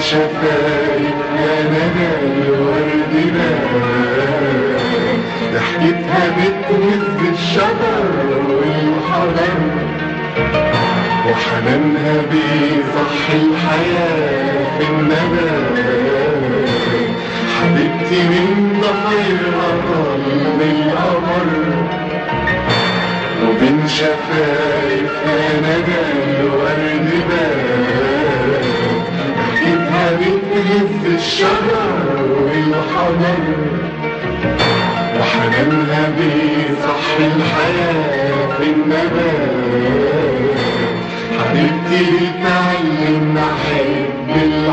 شفايف أنا الورد بان ضحكتها بتهز الشجر والحجر وحنانها بيصحي الحياة في النبات حبيبتي من ضفيرها طل القمر وبين شفايفها ندى الورد بان ضحكتها بتهز الشجر والحجر وحنانها بيصحي الحياة في النبات حبيبتي بتعلمنا أحب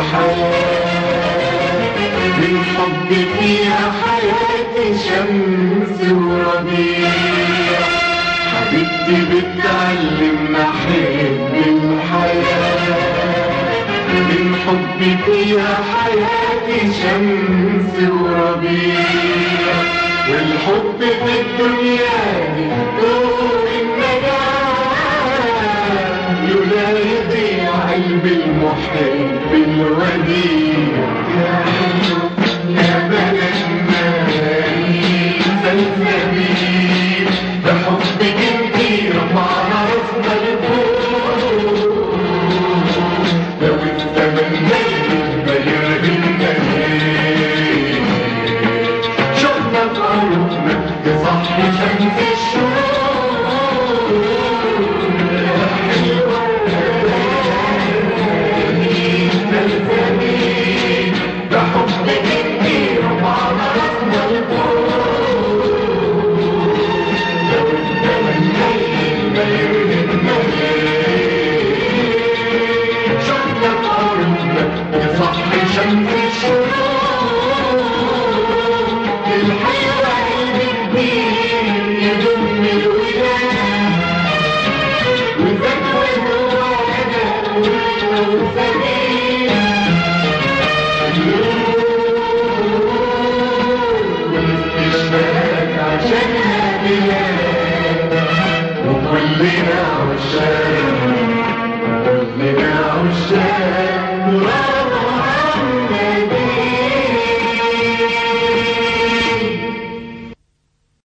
الحياة من حب فيها حياتي شمس وربيع حبيبتي بتعلمنا أحب الحياة من حب فيها حياتي شمس وربيع والحب في الدنيا دي طول النجاة لولا يضيع قلب المحب الوديع يا حلو يا بلدنا سلسبيل بحبك انتي رفعنا راسنا لفوق لو الزمن ميت ما يرهمنا ليه شفنا قلوبنا تصحي شمس الشروق يا حلوة الزمين بحبك انتي رفعنا راسنا لفوق لو الزمن ميت ما يرهمنا ليه شفنا قلوبنا تصحي شمس الشروق الحلوة اللي كبير يضم الوداد وزاد وزوانا والسبيل والاستشفاء عشانها بلاد وكلنا عشاق